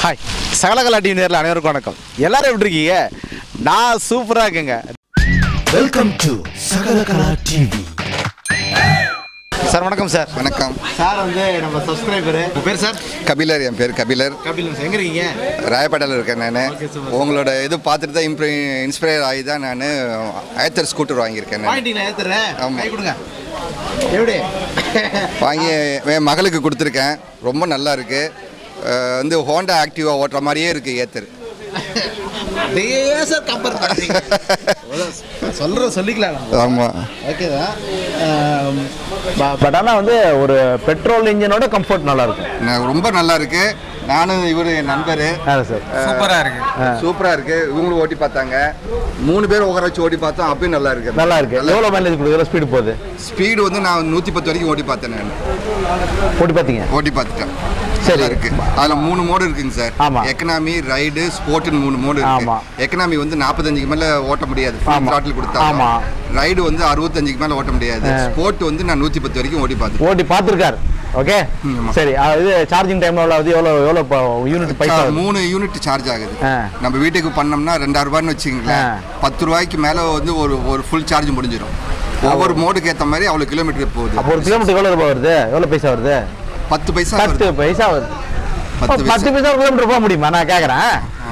Hi சகலகலா TV நேரில் அனைவருக்கும் வணக்கம் எல்லாரும் எப்படி இருக்கீங்க நான் சூப்பராக இருக்கேங்க welcome to Sakalakala TV sir வணக்கம் சார் வணக்கம் சார் வந்து நம்ம சப்ஸ்கிரைபரு உங்கள் பேர் சார் கபிலர் என் பேர் கபிலர் கபில் சார் எங்கே இருக்கீங்க ராயப்பேட்டையில் இருக்கேன் நான் உங்களோட இது பார்த்துட்டு தான் இம்ப்ரூ இன்ஸ்பயர் ஆகி தான் நான் ஐத்தர் ஸ்கூட்டர் வாங்கியிருக்கேன் நான் வாங்கிட்டீங்களா ஏத்துறேன் ஆமா. கை கொடுங்க எப்படி வாங்கி என் மகளுக்கு கொடுத்துருக்கேன் ரொம்ப நல்லா இருக்கு அஹ் வந்து ஹோண்டா ஆக்டிவா ஓட்டுற மாதிரியே இருக்கு ஏத்தர் அதே சார் கம்பேர் பண்ணுறீங்க சொல்கிற சொல்லிக்கலாம் ஆமாம் ஓகே தான் பட் ஆனால் வந்து ஒரு பெட்ரோல் இன்ஜினோட கம்ஃபர்ட் நல்லா இருக்கும் ரொம்ப நல்லா இருக்கு நானும் இவர் என் நண்பர் அதான் சார் சூப்பராக இருக்கு சூப்பராக இருக்கு இவங்களும் ஓட்டி பார்த்தாங்க மூணு பேர் உட்கார வச்சு ஓட்டி பார்த்தோம் அப்பயும் நல்லா இருக்கு நல்லா இருக்கு எவ்வளோ மைலேஜ் கொடுக்குற ஸ்பீடு போகுது ஸ்பீடு வந்து நான் நூற்றி பத்து வரைக்கும் ஓட்டி பார்த்தேன் நான் போட்டு பார்த்தீங்க ஓட்டி பார்த்துட்டேன் சரி. சரி இருக்கு அதுல மூணு மோடு இருக்குங்க சார் ஆமா. எக்கனாமி ரைடு ஸ்போர்ட்னு மூணு மோடு ஆமா. இருக்கு எக்கனாமி வந்து நாற்பத்தஞ்சுக்கு மேல ஓட்ட முடியாது ஆமா. த்ராட்டில் கொடுத்தா ஆமா. ரைடு வந்து அறுபத்தஞ்சுக்கு மேல ஓட்ட முடியாது ஸ்போர்ட் வந்து நான் நூத்தி பத்து வரைக்கும் ஓட்டி பார்த்துட்டேன் ஓட்டி பார்த்துருக்காரு ஓகே ஆமா. சரி அது இது சார்ஜிங் டைம் எவ்வளோ ஆகுது எவ்வளோ எவ்வளோ யூனிட் பைசா ஆகுது? மூணு யூனிட் சார்ஜ் ஆகுது ஆ. நம்ம வீட்டுக்கு பண்ணோம்னா ரெண்டாயிரம் ரூபான்னு வச்சுங்களேன் ஆ. பத்து ரூபாய்க்கு மேல வந்து ஒரு ஒரு ஃபுல் சார்ஜ் முடிஞ்சிடும் ஒவ்வொரு மோடுக்கு ஏத்த மாதிரி அவ்வளவு கிலோமீட்டர் போகுது அப்போ ஒரு கிலோமீட்டர் எவ்வளோ ரூபாய் வருது எவ்வளோ பைசா வருது பத்து பைசா பத்து வருது. பைசா வருது பத்து பத்து பைசா பைசா ஒரு கிலோமீட்டர் போக முடியுமா நான் கேட்குறேன்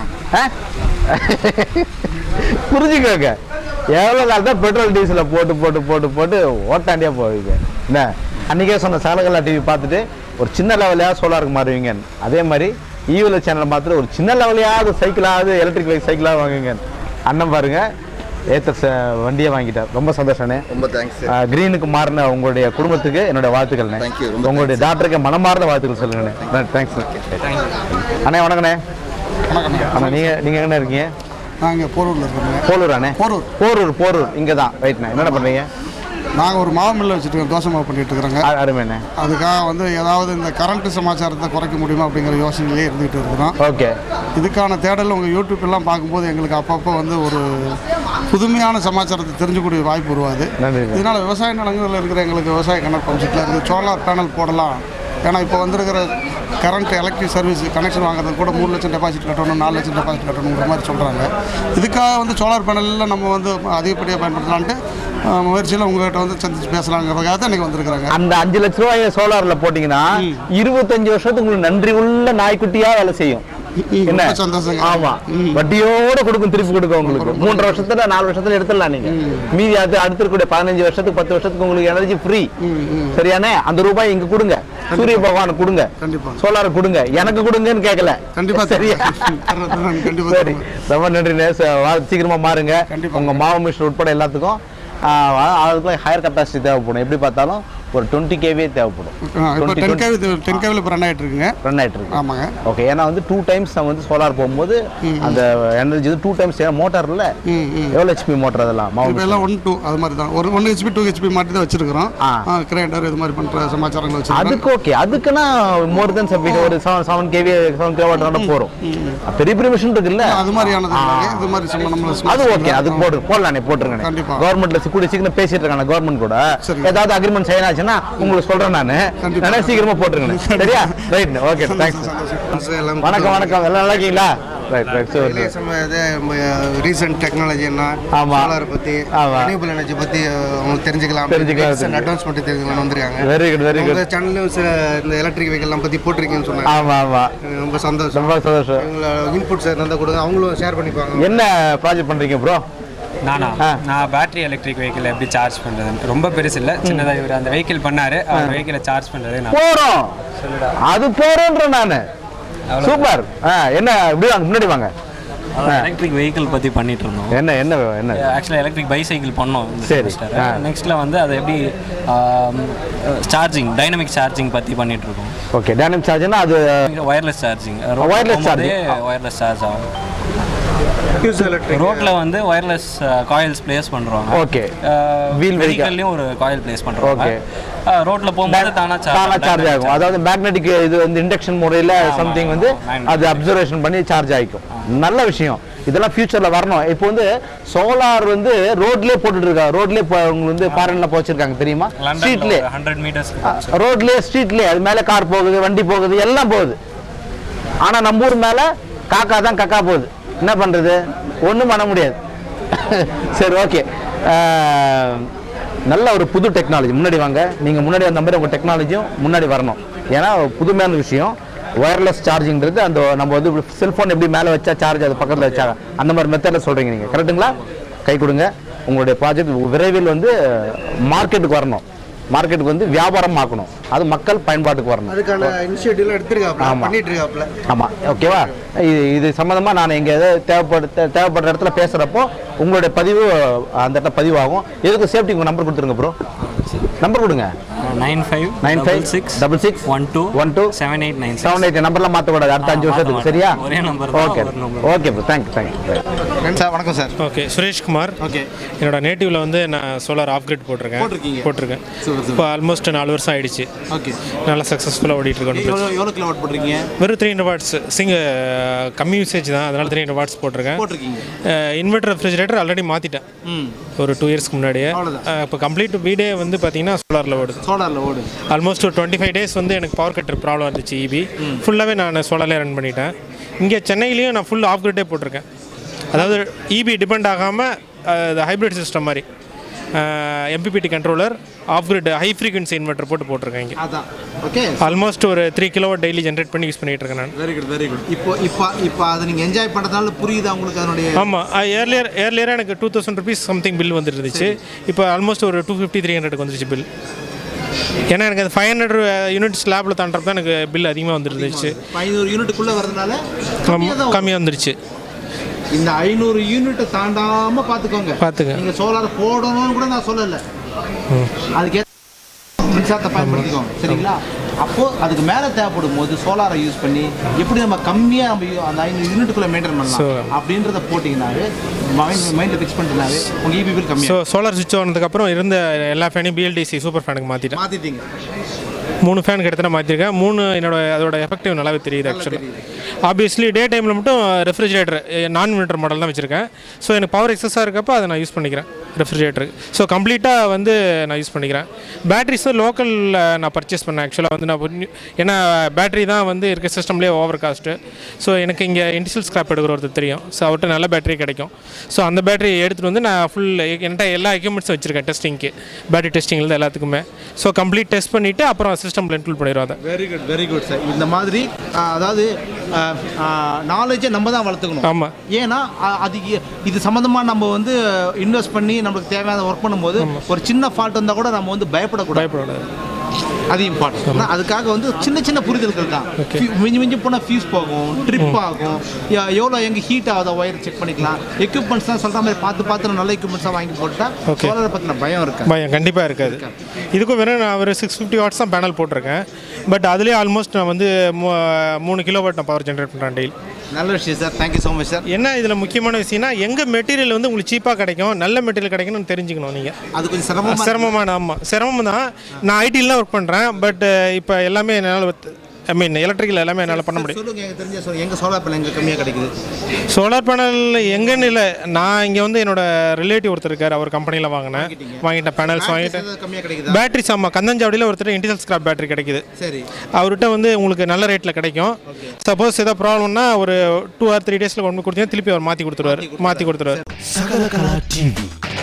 புரிஞ்சுக்கோங்க எவ்வளோ காலம் தான் பெட்ரோல் டீசலை போட்டு போட்டு போட்டு போட்டு ஓட்டாண்டியா போவீங்க என்ன அன்றைக்கே சொன்ன சகலகலா டிவி பார்த்துட்டு ஒரு சின்ன லெவலையாவது சோலாருக்கு மாறுவீங்க அதே மாதிரி ஈவில் சேனலை பார்த்துட்டு ஒரு சின்ன லெவலையாவது சைக்கிளாவது எலக்ட்ரிக் பைக் சைக்கிளாக வாங்குங்க அண்ணன் பாருங்க ஏத்தர் ச- வண்டியை வாங்கிட்டார் ரொம்ப சந்தோஷண்ணே ரொம்ப தேங்க்ஸ் கிரீனுக்கு மாறின உங்களுடைய குடும்பத்துக்கு என்னோட வாழ்த்துக்கள்ண்ணே Thank you. ரொம்ப உங்களுடைய டாக்டருக்கு மனமார்ந்த வாழ்த்துக்கள் சொல்லுங்கண்ணே தேங்க்ஸ் அண்ணே வணக்கண்ணே அண்ணா நீங்கள் நீங்கள் எங்கே இருக்கீங்க நாங்கள் போரூரில் இருக்கிறோங்க போலூர் அண்ணே போரூர். போரூர் போரூர் இங்கே தான் ரைட்ண்ணே என்னென்ன பண்ணுறீங்க நாங்கள் ஒரு மாவு மில்ல வச்சுட்டு இருக்கோம் தோசை மாவு பண்ணிட்டு இருக்கிறோங்க அ- அருமைண்ணே அதுக்காக வந்து ஏதாவது இந்த கரண்ட் சமாச்சாரத்தை குறைக்க முடியுமா அப்படிங்கிற யோசனையிலே இருந்துகிட்டு இருக்கிறோம் ஓகே இதுக்கான தேடல் உங்கள் யூடியூப் எல்லாம் பார்க்கும்போது எங்களுக்கு அப்பப்போ வந்து ஒரு புதுமையான சமாச்சாரத்தை தெரிஞ்சுக்கூடிய வாய்ப்பு உருவாது நன்றி இதனால் விவசாய நிலங்களில் இருக்கிற எங்களுக்கு விவசாய கணக்கு பம்ப்செட்டில் இருந்து சோலார் பேனல் போடலாம் ஏன்னா இப்போ வந்திருக்கிற கரண்ட் எலக்ட்ரிக் சர்வீஸ் கனெக்ஷன் வாங்குறதுக்கு கூட மூணு லட்சம் டெபாசிட் கட்டணும் நாலு லட்சம் டெபாசிட் கட்டணுங்கிற மாதிரி சொல்கிறாங்க இதுக்காக வந்து சோலார் பேனலில் நம்ம வந்து அதிகப்படியாக பயன்படுத்தலான்ட்டு அஹ், முயற்சியில் உங்கள்கிட்ட வந்து சந்திச்சு பேசலாங்கிறதுக்காக தான் இன்றைக்கி வந்திருக்கிறாங்க அந்த அஞ்சு லட்ச ரூபாய் சோலார்ல போட்டீங்கன்னா இருபத்தஞ்சு வருஷத்துக்கு உங்களுக்கு நன்றி உள்ள நாய்க்குட்டியா வேலை செய்யும் ம், என்ன ரொம்ப சந்தோஷங்க. ஆமா வட்டியோட கொடுக்கும் திருப்பி கொடுக்கும் உங்களுக்கு மூன்றரை வருஷத்துல நாலு வருஷத்துல எடுத்துடலாம் நீங்க மீதி அது அடுத்து இருக்கக்கூடிய பதினஞ்சு வருஷத்துக்கு பத்து வருஷத்துக்கு உங்களுக்கு எனர்ஜி ஃப்ரீ சரியானே அந்த ரூபாய் இங்க கொடுங்க சூரிய பகவானுக்கு கொடுங்க கண்டிப்பா. சோலார் கொடுங்க எனக்கு கொடுங்கன்னு கேட்கல கண்டிப்பா சரியா தர்றேன், தர்றேன், கண்டிப்பா சரி தர்றேன். ரொம்ப நன்றி நேஸ் சீக்கிரமா மாறுங்க கண்டிப்பா. உங்க மாவு மிஷின் உட்பட எல்லாத்துக்கும் ஆஹ், அதுக்குலாம் ஹையர் கெப்பாசிட்டி தேவைப்படும் எப்படி பார்த்தாலும் ஒரு டுவெண்ட்டி கேவே தேவைப்படும் இப்போ டென் கேவி டென் கேவியில் இப்போ ரன் ஆகிட்டு இருக்குங்க ரன் ஆயிட்டு இருக்கு ஆமாங்க ஓகே ஏன்னா வந்து டூ டைம்ஸ் நம்ம வந்து சோலார் போகும்போது அந்த எனர்ஜி வந்து டூ டைம்ஸ் மோட்டார்ல ம் ம் எவ்வளோ ஹெச்பி மோட்டர் அதெல்லாம் இப்போ மாவு எல்லாம் ஒன் டூ அது மாதிரி தான் ஒரு ஒன் ஹெச்பி டூ ஹெச்பி மாட்டி தான் வச்சிருக்கிறோம் ஆ. கிரேண்டர் இது மாதிரி பண்ணுற சமாச்சாரங்கள் வச்சிருக்கோம் அதுக்கு ஓகே அதுக்குன்னா மோர் தென் சப்மிட் ஒரு seven seven KV seven kilowatt போறோம் பெரிய பெரிய மிஷின் இருக்குல்ல அது மாதிரியானது இல்லைங்க. இது மாதிரி சும்மா நம்மள அது ஓகே அது போடு போடலானே போட்டுருங்க கண்டிப்பா. கவர்மெண்ட்ல கூடிய சீக்கிரம் பேசிட்டு இருக்காங்க கவர்மெண்ட் கூட சரி. ஏதாவது அக்ரிமெண்ட் செய்யணும் ஆச்சுன்னா உங்களுக்கு சொல்றேன் நானு கண்டிப்பா. நானே சீக்கிரமா போட்டுருங்க சரியா ரைட் ஓகே தேங்க்ஸ் வணக்கம் வணக்கம் எல்லாம் நல்லா இருக்கீங்களா ரைட் ரைட் சரி ரீசெண்ட் டெக்னாலஜி என்ன ஆமா. சோலார் பத்தி ஆமா. ரினியூபிள் எனர்ஜி பத்தி அவங்களுக்கு தெரிஞ்சுக்கலாம் தெரிஞ்சுக்கலாம். அட்வான்ஸ் பண்ணி தெரிஞ்சுக்கலாம் வந்திருக்காங்க வெரி குட் வெரி உங்க குட் சேனல்லும் சில இந்த எலக்ட்ரிக் வெஹிக்கல்லாம் பத்தி போட்டிருக்கீங்கன்னு சொன்னாங்க ஆமா ஆமா எனக்கு ரொம்ப சந்தோஷம் ரொம்ப சந்தோஷம் உங்களோட இன்புட்ஸ் இருந்தால் கொடுங்க அவங்களும் ஷேர் பண்ணிப்பாங்க என்ன ப்ராஜெக்ட் பண்றீங்க ப்ரோ நானா ஆ. நான் பேட்டரி எலக்ட்ரிக் வெஹிக்கிள் எப்படி சார்ஜ் பண்றது ரொம்ப பெருசு இல்ல சின்னதா இவர் அந்த வெஹிக்கிள் பண்ணாரு அவர் வெஹிக்கிளை சார்ஜ் பண்றது நான் போறோம் அது போறோன்ற நானு சூப்பர் ஆ என்ன இப்படி வாங்க முன்னாடி வாங்க எலக்ட்ரிக் வெஹிக்கிள் பற்றி பண்ணிட்டு இருந்தோம் என்ன என்ன என்ன ஆக்சுவலாக எலக்ட்ரிக் பைசைக்கிள் பண்ணோம் சரி. ஆ. நெக்ஸ்ட்டில் வந்து அதை எப்படி சார்ஜிங் டைனமிக் சார்ஜிங் பற்றி பண்ணிட்டு இருக்கோம் ஓகே டைனமிக் சார்ஜ்னா அது wireless charging Wireless charging. Wireless charge ஆகும் ரோட்ல வந்து ஒயர்லெஸ் காயில்ஸ் பிளேஸ் பண்றோம் Okay. Wheel vehicle. வெஹிக்கல்லையும் ஒரு காயில் பிளேஸ் பண்றோம் Okay. ரோட்ல போகும்போது தானா தானா சார்ஜ் சார்ஜ் ஆகும் அதாவது மேக்னெட்டிக் இது வந்து இண்டக்ஷன் முறையில் ஆமா, சம்திங் ஆமா, வந்து magnetic. அது அப்சர்வேஷன் பண்ணி சார்ஜ் ஆகிக்கும் நல்ல விஷயம் இதெல்லாம் ஃபியூச்சர்ல வரணும் இப்போ வந்து சோலார் வந்து ரோட்லயே போட்டுட்டு இருக்கா ரோட்லயே உங்களுக்கு வந்து ஃபாரின்ல போச்சிருக்காங்க தெரியுமா ஸ்ட்ரீட்லயே லண்டன்ல ஹண்ட்ரட் மீட்டர்ஸ் ரோட்லயே ஸ்ட்ரீட்லயே அது மேல கார் போகுது வண்டி போகுது எல்லாம் போகுது ஆனால் நம்ம ஊர் மேலே காக்கா தான் கக்கா போகுது என்ன பண்ணுறது ஒன்றும் பண்ண முடியாது சரி ஓகே நல்ல ஒரு புது டெக்னாலஜி முன்னாடி வாங்க நீங்கள் முன்னாடி வந்த மாதிரி உங்கள் டெக்னாலஜியும் முன்னாடி வரணும் ஏன்னா புதுமையான விஷயம் ஒயர்லெஸ் சார்ஜிங்கிறது அந்த நம்ம வந்து செல்ஃபோன் எப்படி மேலே வச்சா சார்ஜ் அது பக்கத்தில் வச்சா அந்த மாதிரி மெத்தடில் சொல்கிறீங்க நீங்கள் கரெக்டுங்களா கை கொடுங்க உங்களுடைய ப்ராஜெக்ட் விரைவில் வந்து மார்க்கெட்டுக்கு வரணும் மார்க்கெட்டுக்கு வந்து வியாபாரம் ஆக்கணும் அது மக்கள் பயன்பாட்டுக்கு வரணும் அதுக்கான இனிஷியேட்டிவ்லாம் எடுத்திருக்காப்ல ஆமா. பண்ணிட்டு இருக்காப்ல ஆமாம் ஓகேவா இது இது சம்மந்தமாக நான் எங்கே ஏதோ தேவைப்படு தே- தேவைப்படுற இடத்துல பேசுகிறப்போ உங்களுடைய பதிவு அந்த இடத்துல பதிவாகும் எதுக்கு சேஃப்டி உங்கள் நம்பர் கொடுத்துருங்க ப்ரோ நம்பர் கொடுங்க nine five nine five six double six one two one two seven eight nine seven eight நம்பர்லாம் மாற்றக்கூடாது அடுத்த ஆ, அஞ்சு மாத்த வருஷத்துக்கு மாட்டேன். சரியா ஒரே number தான், ஓகே ஒரு number. Okay bro thank you thank you sir வணக்கம் சார் ஓகே சுரேஷ்குமார் ஓகே என்னோட நேட்டிவ்ல வந்து நான் சோலார் ஆஃப் கிரிட் போட்டிருக்கேன் போட்டிருக்கீங்க. போட்டிருக்கேன் Super, super. இப்போ ஆல்மோஸ்ட் நாலு வருஷம் ஆயிடுச்சு ஓகே நல்லா சக்ஸஸ்ஃபுல்லாக ஓடிட்டு எவ்வளோ இருக்கோம் எவ்வளோ கிலோ வாட் போட்டிருக்கீங்க வெறும் த்ரீ ஹண்ட்ரட் வாட்ஸ் சிங்க கம்மி யூசேஜ் தான் அதனால த்ரீ ஹண்ட்ரட் வாட்ஸ் போட்டிருக்கேன் போட்டிருக்கீங்க இன்வெர்டர் ரெஃப்ரிஜரேட்டர் ஆல்ரெடி மாற்றிட்டேன் ம் ஒரு டூ இயர்ஸ்க்கு முன்னாடியே அவ்வளவுதான். அஹ் இப்போ கம்ப்ளீட் வீடே வந்து பார்த்தீங்கன்னா சோலாரில் ஓடுது சோலாரில் ஓடு ஆல்மோஸ்ட் ஒரு டுவெண்ட்டி ஃபைவ் டேஸ் வந்து எனக்கு பவர் கட் ப்ராப்ளம் இருந்துச்சு இபி ஃபுல்லாகவே நான் சோலார்லேயே ரன் பண்ணிட்டேன் இங்கே சென்னையிலையும் நான் ஃபுல் ஆஃப் கிரிட்டே போட்டிருக்கேன் அதாவது இபி டிபெண்ட் ஆகாமல் ஹைப்ரிட் சிஸ்டம் மாதிரி MPPT controller off grid high frequency inverter போட்டு போட்டிருக்கேன் இங்கே அதான் ஓகே ஆல்மோஸ்ட் ஒரு த்ரீ கிலோ டெய்லி ஜென்ரேட் பண்ணி யூஸ் பண்ணிட்டு இருக்கேன் நான் வெரி குட் வெரி குட் இப்போ இப்போ இப்போ அதை நீங்கள் என்ஜாய் பண்ணுறதுனால புரியுதா உங்களுக்கு அதனுடைய ஆமாம் ஏர்லியர் ஏர்லியராக எனக்கு two thousand rupees something bill வந்துட்டு இருந்துச்சு இப்போ ஆல்மோஸ்ட் ஒரு டூ ஃபிஃப்டி த்ரீ ஹண்ட்ரட் வந்துருச்சு பில் ஏன்னா எனக்கு அந்த ஃபைவ் ஹண்ட்ரட் யூனிட் ஸ்லாப்பில் தாண்டப்ப தான் எனக்கு பில் அதிகமாக வந்துருந்துச்சு ஐநூறு யூனிட்டுக்குள்ளே வரதுனால கம்மியாக தான் வரும். கம்மியாக வந்துருச்சு இந்த ஐநூறு யூனிட்டை தாண்டாம பார்த்துக்கோங்க பார்த்துக்க. நீங்கள் சோலார் போடணும்னு கூட நான் சொல்லலை அதுக்கு மின்சாரத்தை பயன்படுத்திக்கோங்க சரிங்களா அப்போ அதுக்கு மேலே தேவைப்படும் போது சோலாரை யூஸ் பண்ணி எப்படி நம்ம கம்மியாக நம்ம யூ- அந்த ஐநூறு யூனிட்டுக்குள்ளே மெயின்டைன் So- பண்ணலாம் அப்படின்றத போட்டிங்கனாவே மைண்ட் மைண்டில் ஃபிக்ஸ் பண்ணிட்டுனாவே உங்கள் இபி பில் ஸோ கம்மியாக சோலார் சுவிட்ச் ஆனதுக்கப்புறம் இருந்த எல்லா ஃபேனையும் பிஎல்டிசி சூப்பர் ஃபேனுக்கு மாற்றிட்டேன் மாற்றிட்டீங்க மூணு ஃபேன் கிட்டத்தட்ட மாற்றிருக்கேன் மூணு என்னோட அதோட எஃபெக்டிவ் நல்லாவே தெரியுது ஆக்சுவலி ஆப்வியஸ்லி டே டைமில் மட்டும் ரெஃப்ரிஜரேட்டர் நான் இன்வெர்டர் மாடல் தான் வச்சுருக்கேன் ஸோ எனக்கு பவர் எக்ஸஸாக இருக்கப்போ அதை நான் யூஸ் பண்ணிக்கிறேன் ரெஃப்ரிஜரேட்டருக்கு ஸோ கம்ப்ளீட்டாக வந்து நான் யூஸ் பண்ணிக்கிறேன் பேட்டரிஸ் லோக்கலில் நான் பர்ச்சேஸ் பண்ணேன் ஆக்சுவலாக வந்து நான் ஒரு- ஏன்னா பேட்டரி தான் வந்து இருக்க சிஸ்டம்லேயே ஓவர் காஸ்ட்டு ஸோ எனக்கு இங்கே இண்டிஷியல் ஸ்கிராப் எடுக்கிற ஒருத்தர் தெரியும் ஸோ அவர்கிட்ட நல்ல பேட்டரி கிடைக்கும் ஸோ அந்த பேட்டரி எடுத்துகிட்டு வந்து நான் ஃபுல் என்கிட்ட எல்லா எக்யூப்மெண்ட்ஸும் வச்சுருக்கேன் டெஸ்டிங்க்கு பேட்டரி டெஸ்டிங்லேருந்து எல்லாத்துக்குமே ஸோ கம்ப்ளீட் டெஸ்ட் பண்ணிவிட்டு அப்புறம் சிஸ்டமில் இன்க்ளூட் பண்ணிடுவோம் அதை very good very good sir இந்த மாதிரி ஆ, அதாவது நாலேஜை நம்ம தான் வளர்த்துக்கணும் ஆமாம் ஏன்னா அ- அது இ- இது சம்மந்தமாக நம்ம வந்து இன்வெஸ்ட் பண்ணி நம்மளுக்கு தேவையான ஒர்க் பண்ணும்போது ஒரு சின்ன ஃபால்ட் வந்தால் கூட நம்ம வந்து பயப்படக்கூடாது பயப்படக்கூடாது அது இம்பார்ட்டன்ட் அதுக்காக வந்து சின்ன சின்ன புரிதல்கள் தான் Fu- மிஞ்சி மிஞ்சி போனால் ஃபியூஸ் போகும் ட்ரிப் ஆகும் எ- எவ்வளோ எங்கே ஹீட் ஆகுதா ஒயர் செக் பண்ணிக்கலாம் எக்யூப்மெண்ட்ஸ் தான் சொல்கிற மாதிரி பார்த்து பார்த்து நல்ல எக்யூப்மெண்ட்ஸாக வாங்கி போட்டால் Okay. சோலாரை பற்றின பயம் இருக்கு பயம் கண்டிப்பாக இருக்காது இதுக்கும் வெறும் நான் ஒரு சிக்ஸ் ஃபிஃப்டி வாட்ஸ் தான் பேனல் போட்டிருக்கேன் பட் அதுலேயே ஆல்மோஸ்ட் நான் வந்து மூ- மூணு கிலோ வாட் நான் பவர் ஜென்ரேட் பண்ணுறேன் டெய்லி நல்ல விஷயம் sir thank you so much sir என்ன இதில் முக்கியமான விஷயம்னா எங்கள் மெட்டீரியல் வந்து உங்களுக்கு சீப்பாக கிடைக்கும் நல்ல மெட்டீரியல் கிடைக்கும்னு தெரிஞ்சுக்கணும் நீங்கள் அது கொஞ்சம் சிரமமாக சிரமமான ஆமாம் சிரமம் தான் நான் ஐடியில் தான் ஒர்க் பண்ணுறேன் பட் இப்போ எல்லாமே என்னால் ஐ மீன் எலக்ட்ரிக்கல் எல்லாமே என்னால் பண்ண முடியும் சொல்லுங்க எனக்கு தெரிஞ்ச சொல்லுங்க எங்கள் சோலார் பேனல் எங்கே கம்மியாக கிடைக்குது சோலார் பேனல் எங்கன்னு இல்லை நான் இங்கே வந்து என்னோட ரிலேட்டிவ் ஒருத்தர் இருக்கார் அவர் கம்பெனியில் வாங்கினேன் வாங்கிட்டேன் பேனல்ஸ் வாங்கிட்டேன் கம்மியாக கிடைக்குதா பேட்டரிஸ் ஆமாம் கந்தஞ்சாவடியில் ஒருத்தர் இன்டிசல் ஸ்கிராப் பேட்டரி கிடைக்குது சரி அவர்கிட்ட வந்து உங்களுக்கு நல்ல ரேட்டில் கிடைக்கும் சப்போஸ் ஏதாவது ப்ராப்ளம்னா ஒரு டூ ஆர் த்ரீ டேஸில் கொண்டு கொடுத்தீங்கன்னா திருப்பி அவர் மாற்றி கொடுத்துருவாரு மாற்றி கொடுத்துருவாரு சகலகலா டிவி